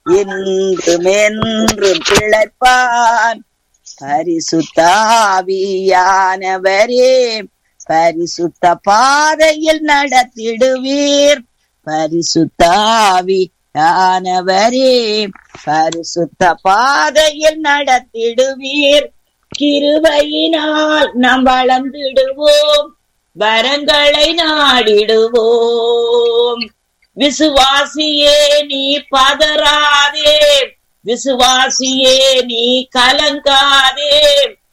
என்றும் என்றும் பிழைப்பான் பரிசுத்தாவியானவரே பரிசுத்த பாதையில் நடத்திடுவீர் பரிசுத்தாவி ஆனவரே பரிசுத்த பாதையில் நடத்திடுவீர் கிருபையினால் நாம் வளர்ந்திடுவோம் வரங்களை நாடிடுவோம் விசுவாசியே நீ பதறாதே விசுவாசியே நீ கலங்காதே